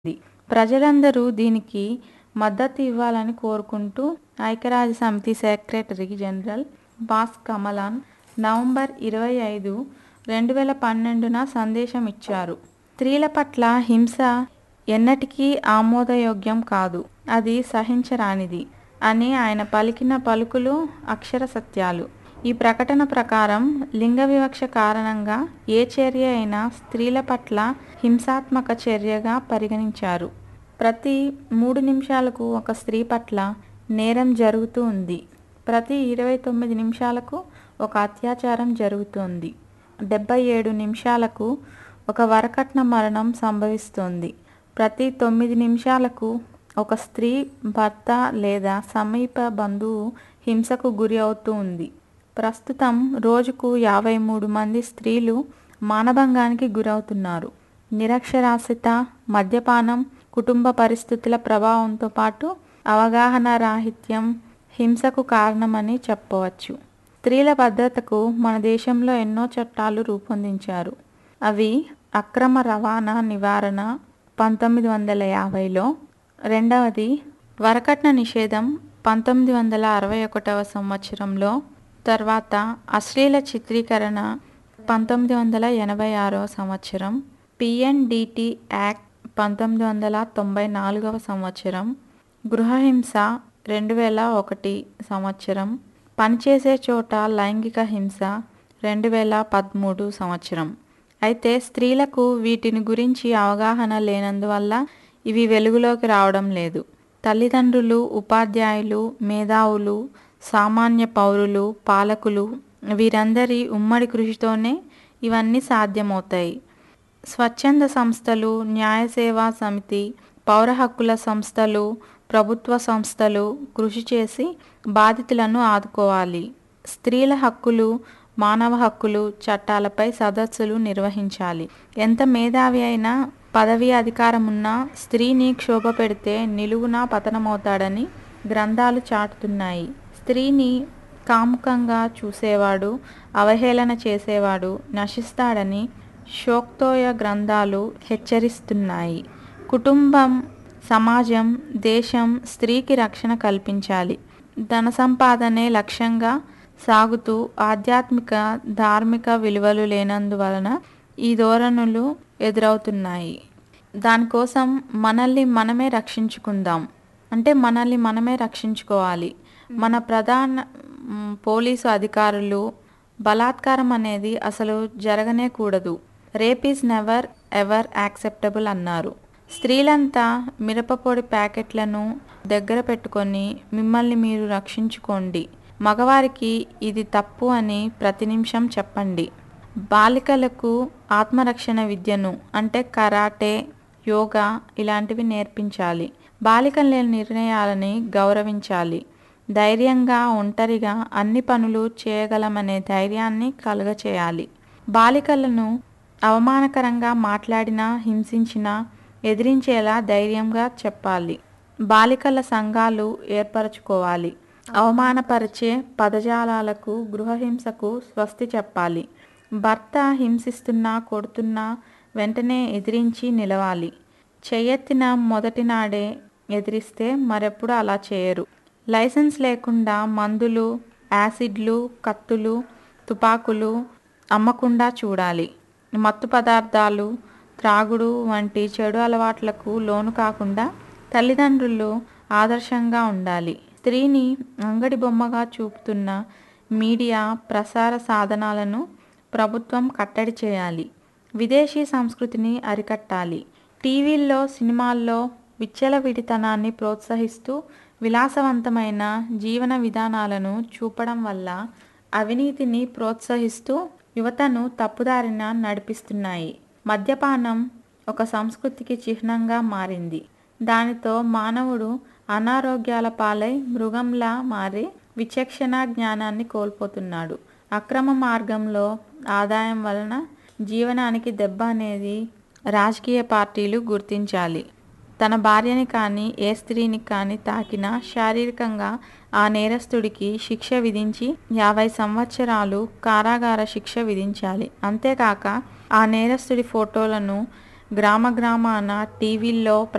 ప్రజలందరూ దీనికి మద్దతు ఇవ్వాలని కోరుకుంటూ ఐక్యరాజ్య సమితి సెక్రటరీ జనరల్ బాస్ కమలాన్ నవంబర్ ఇరవై ఐదు రెండు వేల పన్నెండున సందేశం ఇచ్చారు స్త్రీల పట్ల హింస ఎన్నటికీ ఆమోదయోగ్యం కాదు అది సహించరానిది అని ఆయన పలికిన పలుకులు అక్షర సత్యాలు ఈ ప్రకటన ప్రకారం లింగ వివక్ష కారణంగా ఏ చర్య అయినా స్త్రీల పట్ల హింసాత్మక చర్యగా పరిగణించారు ప్రతి మూడు నిమిషాలకు ఒక స్త్రీ పట్ల నేరం జరుగుతూ ఉంది ప్రతి ఇరవై తొమ్మిది నిమిషాలకు ఒక అత్యాచారం జరుగుతోంది డెబ్బై ఏడు నిమిషాలకు ఒక వరకట్న మరణం సంభవిస్తోంది ప్రతి తొమ్మిది నిమిషాలకు ఒక స్త్రీ భర్త లేదా సమీప బంధువు హింసకు గురి అవుతూ ఉంది ప్రస్తుతం రోజుకు యాభై మూడు మంది స్త్రీలు మానభంగానికి గురవుతున్నారు నిరక్షరాస్యత మద్యపానం కుటుంబ పరిస్థితుల ప్రభావంతో పాటు అవగాహన రాహిత్యం హింసకు కారణమని చెప్పవచ్చు స్త్రీల భద్రతకు మన దేశంలో ఎన్నో చట్టాలు రూపొందించారు అవి అక్రమ రవాణా నివారణ పంతొమ్మిది వందల యాభైలో రెండవది వరకట్న నిషేధం పంతొమ్మిది వందల అరవై ఒకటవ సంవత్సరంలో తర్వాత అశ్లీల చిత్రీకరణ పంతొమ్మిది వందల ఎనభై ఆరవ సంవత్సరం పిఎన్డిటి యాక్ట్ పంతొమ్మిది వందల తొంభై నాలుగవ సంవత్సరం గృహహింస రెండు వేల ఒకటి సంవత్సరం పనిచేసే చోట లైంగిక హింస రెండు వేల పదమూడు సంవత్సరం అయితే స్త్రీలకు వీటిని గురించి అవగాహన లేనందువల్ల ఇవి వెలుగులోకి రావడం లేదు తల్లిదండ్రులు ఉపాధ్యాయులు మేధావులు సామాన్య పౌరులు పాలకులు వీరందరి ఉమ్మడి కృషితోనే ఇవన్నీ సాధ్యమవుతాయి స్వచ్ఛంద సంస్థలు న్యాయ సేవా సమితి పౌర హక్కుల సంస్థలు ప్రభుత్వ సంస్థలు కృషి చేసి బాధితులను ఆదుకోవాలి స్త్రీల హక్కులు మానవ హక్కులు చట్టాలపై సదస్సులు నిర్వహించాలి ఎంత మేధావి అయినా పదవి అధికారం ఉన్నా స్త్రీని క్షోభ పెడితే నిలువున పతనమవుతాడని గ్రంథాలు చాటుతున్నాయి స్త్రీని కాముకంగా చూసేవాడు అవహేళన చేసేవాడు నశిస్తాడని శోక్తోయ గ్రంథాలు హెచ్చరిస్తున్నాయి కుటుంబం సమాజం దేశం స్త్రీకి రక్షణ కల్పించాలి ధన సంపాదనే లక్ష్యంగా సాగుతూ ఆధ్యాత్మిక ధార్మిక విలువలు లేనందువలన ఈ ధోరణులు ఎదురవుతున్నాయి దానికోసం మనల్ని మనమే రక్షించుకుందాం అంటే మనల్ని మనమే రక్షించుకోవాలి మన ప్రధాన మ్, పోలీసు అధికారులు బలాత్కారం అనేది అసలు జరగనే కూడదు rape is never ever acceptable అన్నారు స్త్రీలంతా మిరపపొడి ప్యాకెట్లను దగ్గర పెట్టుకొని మిమ్మల్ని మీరు రక్షించుకోండి మగవారికి ఇది తప్పు అని ప్రతి నిమిషం చెప్పండి బాలికలకు ఆత్మరక్షణ విద్యను అంటే కరాటే యోగా ఇలాంటివి నేర్పించాలి బాలికల నిర్ణయాలని గౌరవించాలి ధైర్యంగా ఒంటరిగా అన్ని పనులు చేయగలమనే ధైర్యాన్ని కలుగచేయాలి బాలికలను అవమానకరంగా మాట్లాడినా హింసించినా ఎదిరించేలా ధైర్యంగా చెప్పాలి బాలికల సంఘాలు ఏర్పరచుకోవాలి అవమానపరిచే పదజాలాలకు గృహహింసకు స్వస్తి చెప్పాలి భర్త హింసిస్తున్నా కొడుతున్నా వెంటనే ఎదిరించి నిలవాలి చెయ్యెత్తిన మొదటి నాడే ఎదిరిస్తే మరెప్పుడు అలా చేయరు లైసెన్స్ లేకుండా మందులు యాసిడ్లు కత్తులు తుపాకులు అమ్మకుండా చూడాలి మత్తు పదార్థాలు త్రాగుడు వంటి చెడు అలవాట్లకు లోను కాకుండా తల్లిదండ్రులు ఆదర్శంగా ఉండాలి స్త్రీని అంగడి బొమ్మగా చూపుతున్న మీడియా ప్రసార సాధనాలను ప్రభుత్వం కట్టడి చేయాలి విదేశీ సంస్కృతిని అరికట్టాలి టీవీల్లో సినిమాల్లో విచ్చలవిడితనాన్ని ప్రోత్సహిస్తూ విలాసవంతమైన జీవన విధానాలను చూపడం వల్ల అవినీతిని ప్రోత్సహిస్తూ యువతను తప్పుదారిన నడిపిస్తున్నాయి మద్యపానం ఒక సంస్కృతికి చిహ్నంగా మారింది దానితో మానవుడు అనారోగ్యాల పాలై మృగంలా మారి విచక్షణ జ్ఞానాన్ని కోల్పోతున్నాడు అక్రమ మార్గంలో ఆదాయం వలన జీవనానికి దెబ్బ అనేది రాజకీయ పార్టీలు గుర్తించాలి తన భార్యని కానీ ఏ స్త్రీని కానీ తాకినా శారీరకంగా ఆ నేరస్తుడికి శిక్ష విధించి యాభై సంవత్సరాలు కారాగార శిక్ష విధించాలి అంతేకాక ఆ నేరస్తుడి ఫోటోలను గ్రామ గ్రామాన టీవీల్లో